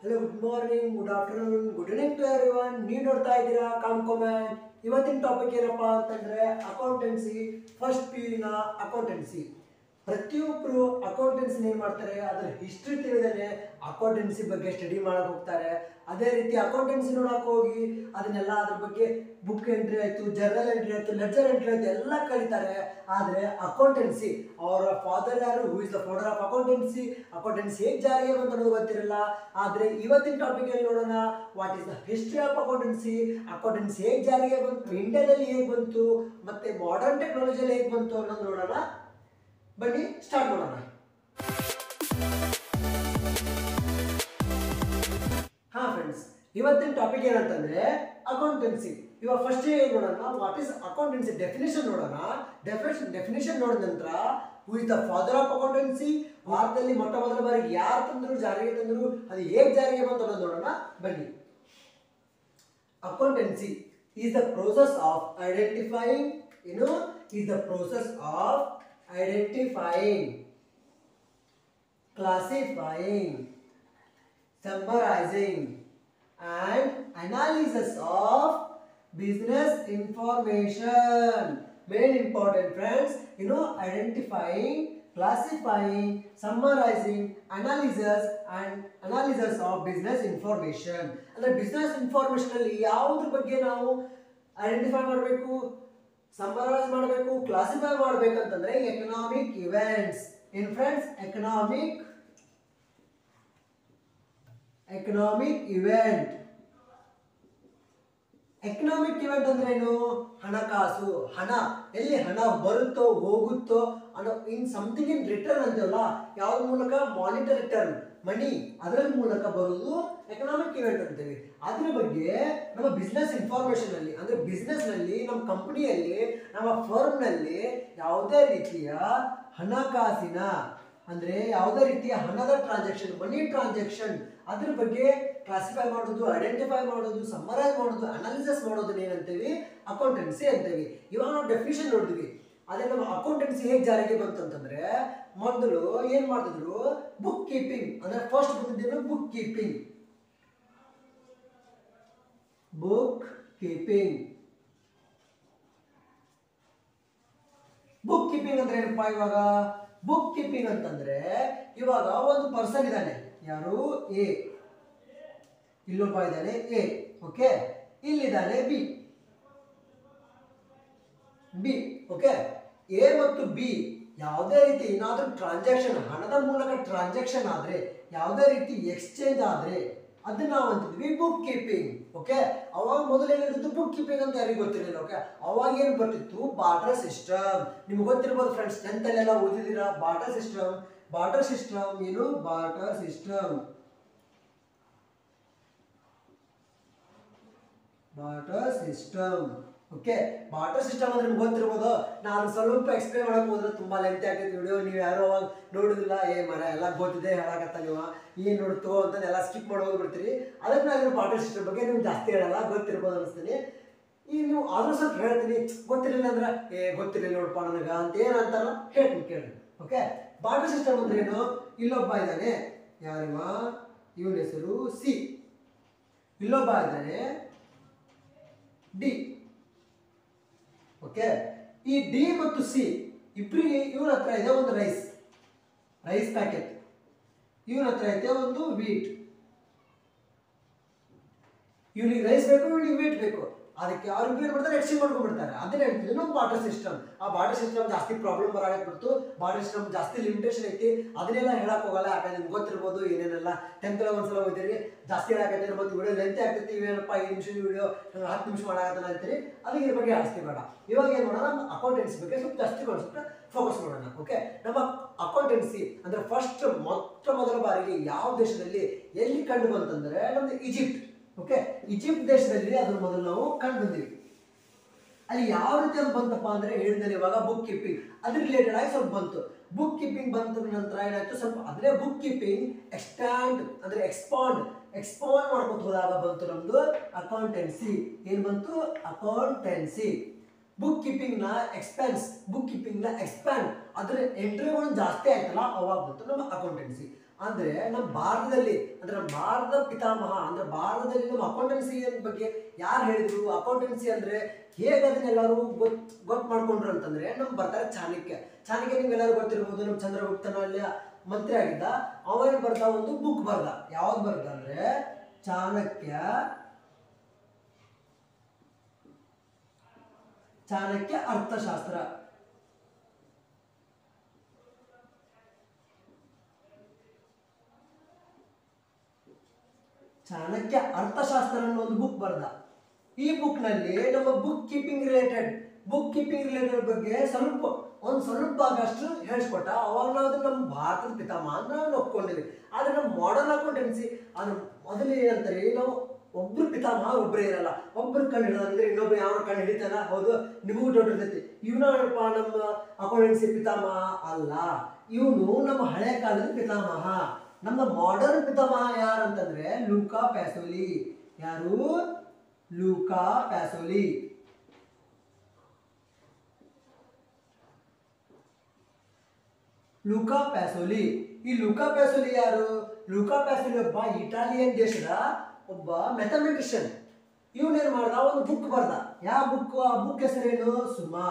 hello good morning good afternoon good evening to everyone ನೀವು ನೋಡ್ತಾ ಇದ್ದೀರಾ ಕಾಮ್ಕೊಮ್ಯಾನ್ ಇವತ್ತಿನ ಟಾಪಿಕ್ ಏನಪ್ಪಾ ಅಂತಂದ್ರೆ ಅಕೌಂಟೆನ್ಸಿ ಫಸ್ಟ್ ಪಿ ಯುನ ಅಕೌಂಟೆನ್ಸಿ ಪ್ರತಿಯೊಬ್ಬರು ಅಕೌಂಟೆನ್ಸಿ ಏನು ಮಾಡ್ತಾರೆ ಅದರ ಹಿಸ್ಟ್ರಿ ತಿಳಿದೇ ಅಕೌಂಟೆನ್ಸಿ ಬಗ್ಗೆ ಸ್ಟಡಿ ಮಾಡಕ್ ಹೋಗ್ತಾರೆ ಅದೇ ರೀತಿ ಅಕೌಂಟೆನ್ಸಿ ನೋಡಕ್ ಹೋಗಿ ಅದನ್ನೆಲ್ಲ ಅದ್ರ ಬಗ್ಗೆ ಬುಕ್ ಎಂಟ್ರಿ ಆಯ್ತು ಜರ್ನಲ್ ಎಂಟ್ರಿ ಆಯ್ತು ಲೆಡ್ಜರ್ ಎಂಟ್ರಿ ಆಯ್ತು ಎಲ್ಲ ಕಲಿತಾರೆ ಆದರೆ ಅಕೌಂಟೆನ್ಸಿ ಅವರ ಫಾದರ್ ಯಾರು who is the father of accountancy accountancy ಹೇಗೆ ಜಾರಿಗೆ ಬಂತು ಅನ್ನೋದು ಗೊತ್ತಿರಲ್ಲ ಆದರೆ ಇವತ್ತಿನ ಟಾಪಿಕ್ ಅಲ್ಲಿ ನೋಡೋಣ what is the history of accountancy accountancy ಹೇಗೆ ಜಾರಿಗೆ ಬಂತು ಇಂಡಿಯಾದಲ್ಲಿ ಹೇಗೆ ಬಂತು ಮತ್ತೆ ಮಾಡರ್ನ್ ಟೆಕ್ನಾಲಜಿಯಲ್ಲಿ ಹೇಗೆ ಬಂತು ಅನ್ನೋದು ನೋಡೋಣ ಬನ್ನಿ ಸ್ಟಾರ್ಟ್ ಮಾಡೋಣ ಹಾ ಫ್ರೆಂಡ್ಸ್ ಇವತ್ತಿನ ಟಾಪಿಕ್ ಏನಂತಂದ್ರೆ ಅಕೌಂಟೆನ್ಸಿ ಇವಾಗ ಫಸ್ಟ್ ಏನ್ ನೋಡೋಣ ವಾಟ್ ಇಸ್ ಅಕೌಂಟೆನ್ಸಿ ಡೆಫಿನೇಷನ್ ನೋಡೋಣ ಡೆಫಿನೇಷನ್ ಡೆಫಿನೇಷನ್ ನೋಡಿದ ನಂತರ who is the father of accountancy ಭಾರತದಲ್ಲಿ ಮೊಟ್ಟ ಮೊದಲ ಬಾರಿಗೆ ಯಾರು ತಂದ್ರು ಜಾರಿಗೆ ತಂದ್ರು ಅದು ಹೇಗೆ ಜಾರಿಗೆ ಬಂತು ಅನ್ನೋದು ನೋಡೋಣ ಬನ್ನಿ accountancy is the process of identifying you know is the process of identifying classifying summarizing and analysis of business information main important friends you know identifying classifying summarizing analysis and analysis of business information ಅಂದ್ರೆ business information ಅಲ್ಲಿ ಯಾವುದ್ರ ಬಗ್ಗೆ ನಾವು identify ಮಾಡಬೇಕು summarise ಮಾಡಬೇಕು classify ಮಾಡಬೇಕಂತಂದ್ರೆ economic events in friends economic economic event economic event ಅಂದ್ರೆ ಏನು ಹಣಕಾಸು ಹಣ ಎಲ್ಲಿ ಹಣ ಬರುತ್ತೋ ಹೋಗುತ್ತೋ ಅನ್ನೋ ಇನ್ ಸಮಥಿಂಗ್ ಇನ್ ರಿಟರ್ನ್ ಅಂತೀವಲ್ಲ ಯಾವ್ದ್ರ ಮೂಲಕ ಮಾನಿಟರಿ ರಿಟರ್ನ್ ಮನಿ ಅದರ ಮೂಲಕ ಬರುವುದು ಎಕನಾಮಿಕ್ ಇವೆಂಟ್ ಅಂತೀವಿ ಅದ್ರ ಬಗ್ಗೆ ನಮ್ಮ ಬಿಸ್ನೆಸ್ ಇನ್ಫಾರ್ಮೇಶನ್ ಅಲ್ಲಿ ಅಂದ್ರೆ ಬಿಸ್ನೆಸ್ ನಲ್ಲಿ ನಮ್ಮ ಕಂಪನಿಯಲ್ಲಿ ನಮ್ಮ ಫರ್ಮ್ ನಲ್ಲಿ ಯಾವುದೇ ರೀತಿಯ ಹಣಕಾಸಿನ ಅಂದ್ರೆ ಯಾವುದೇ ರೀತಿಯ ಹಣದ ಟ್ರಾನ್ಸಾಕ್ಷನ್ ಮನಿ ಟ್ರಾನ್ಸಾಕ್ಷನ್ ಅದ್ರ ಬಗ್ಗೆ ಕ್ಲಾಸಿಫೈ ಮಾಡೋದು ಐಡೆಂಟಿಫೈ ಮಾಡೋದು ಸಮ್ಮರೈಸ್ ಮಾಡೋದು ಅನಾಲಿಸಿಸ್ ಮಾಡೋದನ್ನ ಏನಂತೀವಿ ಅಕೌಂಟೆನ್ಸಿ ಅಂತೀವಿ ಇವಾಗ ನಾವು ಡೆಫಿನೇಷನ್ ನೋಡಿದ್ವಿ ಅದೇ ನಮ್ಮ ಅಕೌಂಟೆನ್ಸಿ ಹೇಗೆ ಜಾರಿಗೆ ಬಂತು ಅಂತಂದ್ರೆ ಮೊದಲು ಏನ್ ಮಾಡ್ತಿದ್ರು ಬುಕ್ ಕೀಪಿಂಗ್ ಅಂದ್ರೆ ಫಸ್ಟ್ ಬಂದಿದ್ದೇನು book keeping book keeping book keeping ಅಂದ್ರೆ ಏನಪ್ಪಾ ಇವಾಗ ಬುಕ್ ಕೀಪಿಂಗ್ ಅಂತಂದ್ರೆ ಇವಾಗ ಒಂದು ಪರ್ಸನ್ ಇದ್ದಾನೆ ಯಾರು ಎ ಇಲ್ಲೊಬ್ಬ ಇದ್ದಾನೆ ಎ ಓಕೆ ಇಲ್ಲಿದ್ದಾನೆ ಬಿ ಬಿ ಓಕೆ ಎ ಮತ್ತು ಬಿ ಯಾವುದೇ ರೀತಿ ಏನಾದರೂ ಟ್ರಾನ್ಸಾಕ್ಷನ್ ಹಣದ ಮೂಲಕ ಟ್ರಾನ್ಸಾಕ್ಷನ್ ಆದ್ರೆ ಯಾವುದೇ ರೀತಿ ಎಕ್ಸ್ಚೇಂಜ್ ಆದ್ರೆ ಅದನ್ನ ನಾವು ಅಂತಿದ್ವಿ ಬುಕ್ ಕೀಪಿಂಗ್ ಓಕೆ ಅವಾಗ ಮೊದಲು ಏನಿರುತ್ತೆ ಬುಕ್ ಕೀಪಿಂಗ್ ಅಂತ ಯಾರಿಗೂ ಗೊತ್ತಿರಲಿಲ್ಲ ಓಕೆ ಅವಾಗ ಏನು ಬರ್ತಿತ್ತು ಬಾರ್ಟರ್ ಸಿಸ್ಟಮ್ ನಿಮ್ಗೆ ಗೊತ್ತಿರ್ಬೋದು ಫ್ರೆಂಡ್ಸ್ ಟೆಂತಲ್ಲೆಲ್ಲ ಓದಿದ್ದೀರಾ ಬಾರ್ಟರ್ ಸಿಸ್ಟಮ್ ಬಾರ್ಟರ್ ಸಿಸ್ಟಮ್ ಏನು barter system barter system okay barter system ಅಂದ್ರೆ ನಿಮ್ಗೆ ಗೊತ್ತಿರ್ಬೋದು ನಾನು ಸ್ವಲ್ಪ ಎಕ್ಸ್ಪ್ಲೇನ್ ಮಾಡಕ್ ಹೋದ್ರೆ ತುಂಬಾ ಲೆಂತ್ ಆಗ್ತೈತಿ ವಿಡಿಯೋ ನೀವು ಯಾರೋ ಅವಾಗ ನೋಡುದಿಲ್ಲ ಏ ಮರ ಎಲ್ಲ ಗೊತ್ತಿದೆ ಹೇಳಕತ್ತ ನೀವು ಏನ್ ನೋಡ್ತು ಅಂತ ಎಲ್ಲ ಸ್ಕಿಪ್ ಮಾಡಿ ಹೋಗ್ಬಿಡ್ತೀರಿ ಅದಕ್ಕೆ ನಾನು ಬಾರ್ಟರ್ ಸಿಸ್ಟಮ್ ಬಗ್ಗೆ ನಿಮ್ಗೆ ಜಾಸ್ತಿ ಹೇಳಲ್ಲ ಗೊತ್ತಿರ್ಬೋದು ಅನಿಸ್ತೀನಿ ಈಗ ನೀವು ಆದ್ರೂ ಸ್ವಲ್ಪ ಹೇಳ್ತೀನಿ ಗೊತ್ತಿರಲಿಲ್ಲ ಅಂದ್ರೆ ಏ ಗೊತ್ತಿರಲಿಲ್ಲ ನೋಡಪ್ಪ ನನಗ ಅಂತ ಏನಂತಾರ ಹೇಳ್ತೀನಿ ಕೇಳಿ ಓಕೆ ಬಾರ್ಟರ್ ಸಿಸ್ಟಮ್ ಅಂದ್ರೆ ಏನು ಇಲ್ಲೊಬ್ಬ ಇದ್ದಾನೆ ಯಾರಿವ ಇವನ ಹೆಸರು ಸಿ ಇಲ್ಲೊಬ್ಬ ಇದ್ದಾನೆ ಡಿ ಓಕೆ ಈ ಡಿ ಮತ್ತು ಸಿ ಇಬ್ಬರಿಗೆ ಇವನ ಹತ್ರ ಇದೆ ಒಂದು ರೈಸ್ ರೈಸ್ ಪ್ಯಾಕೆಟ್ ಇವನ ಹತ್ರ ಐತೆ ಒಂದು ವೀಟ್ ಇವನಿಗೆ ರೈಸ್ ಬೇಕು ಇವನಿಗೆ ವೀಟ್ ಬೇಕು ಅದಕ್ಕೆ ಅವ್ರಿಗೆ ಏನು ಮಾಡ್ತಾರೆ ಎಕ್ಸ್ಚೇಂಜ್ ಮಾಡ್ಕೊಂಡ್ಬಿಡ್ತಾರೆ ಅದನ್ನ ಹೇಳ್ತಿದ್ವಿ ನಮ್ಮ ಬಾರ್ಟರ್ ಸಿಸ್ಟಮ್ ಆ ಬಾರ್ಟರ್ ಸಿಸ್ಟಮ್ ಜಾಸ್ತಿ ಪ್ರಾಬ್ಲಮ್ ಬರಾಕಬಿಡ್ತು ಬಾರ್ಟರ್ ಸಿಸ್ಟಮ್ ಜಾಸ್ತಿ ಲಿಮಿಟೇಷನ್ ಐತಿ ಅದನ್ನೆಲ್ಲ ಹೇಳಕ್ ಹೋಗಲ್ಲ ಯಾಕಂದ್ರೆ ನಿಮ್ಗೆ ಗೊತ್ತಿರ್ಬೋದು ಏನೇನೆಲ್ಲ ಟೆಂತ್ ಒಂದ್ಸಲ ಹೋಗ್ತೀರಿ ಜಾಸ್ತಿ ಹೇಳಕತ್ತೀರಿ ಮತ್ತು ವಿಡಿಯೋ ಲೆಂತ್ ಆಗ್ತೈತಿ ಇವೇನಪ್ಪ ಐದು ನಿಮಿಷದ ವಿಡಿಯೋ ಹತ್ತು ನಿಮಿಷ ಮಾಡಕತ್ತಾನ ಅಂತೀರಿ ಅದಕ್ಕೆ ಇದ್ರ ಬಗ್ಗೆ ಜಾಸ್ತಿ ಬೇಡ ಇವಾಗ ಏನು ಮಾಡೋಣ ನಮ್ಮ ಅಕೌಂಟೆನ್ಸಿ ಬಗ್ಗೆ ಸ್ವಲ್ಪ ಜಾಸ್ತಿ ಕಾನ್ಸೆಪ್ಟ್ ಫೋಕಸ್ ಮಾಡೋಣ ಓಕೆ ನಮ್ಮ ಅಕೌಂಟೆನ್ಸಿ ಅಂದ್ರೆ ಫಸ್ಟ್ ಮೊಟ್ಟ ಮೊದಲ ಬಾರಿಗೆ ಯಾವ ದೇಶದಲ್ಲಿ ಎಲ್ಲಿ ಕಂಡು ಬಂತಂದ್ರೆ ನಮ್ದು ಈಜಿಪ್ಟ್ ಓಕೆ ಈಜಿಪ್ಟ್ ದೇಶದಲ್ಲಿ ಅದನ್ನ ಮೊದಲು ನಾವು ಕಂಡು ಬಂದಿವಿ ಅಲ್ಲಿ ಯಾವ ರೀತಿ ಅದು ಬಂತಪ್ಪ ಅಂದ್ರೆ ಹೇಳಿದಲ್ಲಿ ಇವಾಗ ಬುಕ್ ಕೀಪಿಂಗ್ ಅದ್ರ ರಿಲೇಟೆಡ್ ಆಗಿ ಸ್ವಲ್ಪ ಬಂತು ಬುಕ್ ಕೀಪಿಂಗ್ ಬಂತ ನಂತರ ಏನಾಯ್ತು ಸ್ವಲ್ಪ ಅದೇ ಬುಕ್ ಕೀಪಿಂಗ್ ಎಕ್ಸ್ಟ್ಯಾಂಡ್ ಅಂದ್ರೆ ಎಕ್ಸ್ಪಾಂಡ್ ಎಕ್ಸ್ಪಾಂಡ್ ಮಾಡ್ಕೊತ ಹೋದಾಗ ಬಂತು ನಮ್ದು ಅಕೌಂಟೆನ್ಸಿ ಏನ್ ಬಂತು ಅಕೌಂಟೆನ್ಸಿ ಬುಕ್ ಕೀಪಿಂಗ್ ನ ಎಕ್ಸ್ಪೆನ್ಸ್ ಬುಕ್ ಕೀಪಿಂಗ್ ನ ಎಕ್ಸ್ಪ್ಯಾಂಡ್ ಅದ್ರ ಎಂಟ್ರಿಗಳು ಜಾಸ್ತಿ ಆಯ್ತಲ್ಲ ಅವಾಗ ಬಂತು ನಮ್ಮ ಅಕೌಂಟೆನ್ಸಿ ಅಂದ್ರೆ ನಮ್ಮ ಭಾರತದಲ್ಲಿ ಅಂದ್ರೆ ನಮ್ಮ ಭಾರತದ ಪಿತಾಮಹ ಅಂದ್ರೆ ಭಾರತದಲ್ಲಿ ನಮ್ಮ ಅಕೌಂಟೆನ್ಸಿ ಬಗ್ಗೆ ಯಾರು ಹೇಳಿದ್ರು ಅಕೌಂಟೆನ್ಸಿ ಅಂದ್ರೆ ಹೇಗೆ ಅದನ್ನೆಲ್ಲರೂ ಗೊತ್ ಗೊತ್ತು ಮಾಡ್ಕೊಂಡ್ರು ಅಂತಂದ್ರೆ ನಮ್ ಬರ್ತಾರೆ ಚಾಣಕ್ಯ ಚಾಣಕ್ಯ ನಿಮ್ಗೆಲ್ಲರೂ ಗೊತ್ತಿರ್ಬೋದು ನಮ್ಮ ಚಂದ್ರಗುಪ್ತನ ಅಲ್ಲಿ ಮಂತ್ರಿ ಆಗಿದ್ದ ಅವನ್ ಬರ್ದ ಒಂದು ಬುಕ್ ಬರ್ದ ಯಾವ್ದು ಬರ್ದ ಅಂದ್ರೆ ಚಾಣಕ್ಯ ಚಾಣಕ್ಯ ಅರ್ಥಶಾಸ್ತ್ರ ಚಾಣಕ್ಯ ಅರ್ಥಶಾಸ್ತ್ರ ಅನ್ನೋ ಒಂದು ಬುಕ್ ಬರ್ದ ಈ book ನಲ್ಲಿ ನಮ್ಮ book keeping related book keeping related ಬಗ್ಗೆ ಸ್ವಲ್ಪ ಒಂದು ಸ್ವಲ್ಪ ಭಾಗ ಅಷ್ಟು ಹೇಳಿಸ್ಕೊಟ್ಟ ಅವಾಗ ನಾವು ಅದನ್ನ ನಮ್ಮ ಭಾರತದ ಪಿತಾಮಹ ಅಂತ ನಾವು ಒಪ್ಕೊಂಡಿವಿ ಆದ್ರೆ ನಮ್ಮ ಮಾಡರ್ನ್ ಅಕೌಂಟೆನ್ಸಿ ಅದು ಮೊದಲು ಏನಂತಾರೆ ನಾವು ಒಬ್ರು ಪಿತಾಮಹ ಒಬ್ಬರೇ ಇರಲ್ಲ ಒಬ್ರು ಕಣ್ಣು ಹಿಡಿದ್ರೆ ಇನ್ನೊಬ್ಬ ಯಾವ ಕಣ್ಣು ಹಿಡಿತಾನ ಹೌದು ನಿಮಗೂ ಡೌಟ್ ಇರ್ತೈತಿ ಇವನಪ್ಪ ನಮ್ಮ ಅಕೌಂಟೆನ್ಸಿ ಪಿತಾಮಹ ಅಲ್ಲ ಇವನು ನಮ್ಮ ಹಳೆ ಕಾಲದ ಪಿತಾಮಹ ನಮ್ಮ ಮಾಡರ್ನ್ ಪಿತಾಮಹ ಯಾರಂತಂದ್ರೆ ಲೂಕಾ ಪ್ಯಾಸೋಲಿ ಯಾರು ಲೂಕಾ ಪ್ಯಾಸೋಲಿ ಲೂಕಾ ಪ್ಯಾಸೋಲಿ ಈ ಲೂಕಾ ಪ್ಯಾಸೋಲಿ ಯಾರು ಲೂಕಾ ಪ್ಯಾಸೋಲಿ ಒಬ್ಬ ಇಟಾಲಿಯನ್ ದೇಶದ ಒಬ್ಬ ಮೆಥಮೆಟಿಷಿಯನ್ ಇವನೇನ್ ಮಾಡ್ದ ಒಂದು ಬುಕ್ ಬರ್ದ ಯಾವ ಬುಕ್ ಆ ಬುಕ್ ಹೆಸರೇನು ಸುಮಾ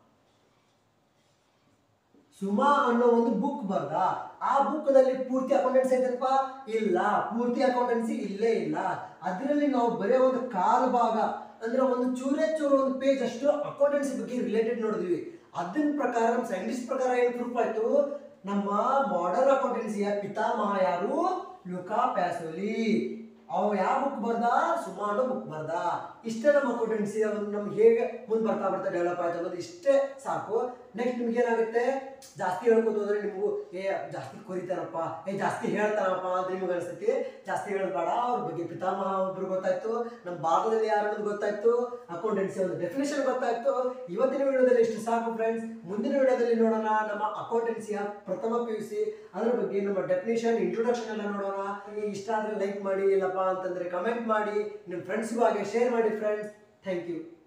ಸುಮಾ ಅನ್ನೋ ಒಂದು ಬುಕ್ ಬರ್ದ ಆ ಬುಕ್ ನಲ್ಲಿ ಪೂರ್ತಿ ಅಕೌಂಟೆನ್ಸಿ ಐತಪ್ಪ ಇಲ್ಲ ಪೂರ್ತಿ ಅಕೌಂಟೆನ್ಸಿ ಇಲ್ಲೇ ಇಲ್ಲ ಅದರಲ್ಲಿ ನಾವು ಬರೀ ಒಂದು ಕಾಲು ಭಾಗ ಅಂದ್ರೆ ಒಂದು ಚೂರೇ ಚೂರು ಒಂದು ಪೇಜ್ ಅಷ್ಟು ಅಕೌಂಟೆನ್ಸಿ ಬಗ್ಗೆ ರಿಲೇಟೆಡ್ ನೋಡಿದ್ವಿ ಅದನ್ನ ಪ್ರಕಾರ ನಮ್ಮ ಸೈಂಟಿಸ್ಟ್ ಪ್ರಕಾರ ಏನು ಪ್ರೂಫ್ ಆಯ್ತು ನಮ್ಮ ಮಾಡರ್ನ್ ಅಕೌಂಟೆನ್ಸಿಯ ಪಿತಾಮಹ ಯಾರು ಲುಕಾ ಪ್ಯಾಸೋಲಿ ಅವ ಯಾವ ಬುಕ್ ಬರ್ದ ಸುಮಾರು ಬುಕ್ ಬರ್ದ ಇಷ್ಟೇ ನಮ್ಮ ಅಕೌಂಟೆನ್ಸಿ ಒಂದು ನಮ್ಗೆ ಹೇಗೆ ಮುಂದೆ ಬರ್ತಾ ಬರ್ತಾ ಡೆವಲಪ್ ಆಯ್ತು ಅನ್ನೋದು ಇಷ್ಟೇ ಸಾಕು ನೆಕ್ಸ್ಟ್ ನಿಮ್ಗೆ ಏನಾಗುತ್ತೆ ಜಾಸ್ತಿ ಹೇಳ್ಕೊತ ಹೋದ್ರೆ ನಿಮಗೂ ಏ ಜಾಸ್ತಿ ಕೊರಿತಾರಪ್ಪ ಏ ಜಾಸ್ತಿ ಹೇಳ್ತಾರಪ್ಪ ಅಂತ ನಿಮ್ಗೆ ಅನ್ಸುತ್ತೆ ಜಾಸ್ತಿ ಹೇಳೋದು ಬೇಡ ಅವ್ರ ಬಗ್ಗೆ ಪಿತಾಮಹ ಒಬ್ರು ಗೊತ್ತಾಯ್ತು ನಮ್ಮ ಭಾರತದಲ್ಲಿ ಯಾರು ಅನ್ನೋದು ಗೊತ್ತಾಯ್ತು ಅಕೌಂಟೆನ್ಸಿ ಒಂದು ಡೆಫಿನೇಷನ್ ಗೊತ್ತಾಯ್ತು ಇವತ್ತಿನ ವಿಡಿಯೋದಲ್ಲಿ ಇಷ್ಟು ಸಾಕು ಫ್ರೆಂಡ್ಸ್ ಮುಂದಿನ ವಿಡಿಯೋದಲ್ಲಿ ನೋಡೋಣ ನಮ್ಮ ಅಕೌಂಟೆನ್ಸಿಯ ಪ್ರಥಮ ಪಿ ಯು ಸಿ ಅದ್ರ ಬಗ್ಗೆ ನಮ್ಮ ಡೆಫಿನೇಷನ್ ಇಂಟ್ರೊಡಕ್ಷನ್ ಎಲ್ಲ ನೋಡೋಣ ನಿಮಗೆ ಇಷ್ಟ ಆದರೆ ಲೈಕ್ ಮಾಡಿ ಇಲ್ಲಪ್ಪ ಅಂತಂದ್ರೆ ಕಮೆಂಟ್ ಮಾಡಿ ನಿಮ್ಮ ಫ್ರೆಂಡ್ಸ್ಗೂ ಹಾಗೆ ಶೇರ್ ಮಾಡಿ ಫ್ರೆಂಡ್ಸ್ ಥ್ಯಾಂಕ್ ಯು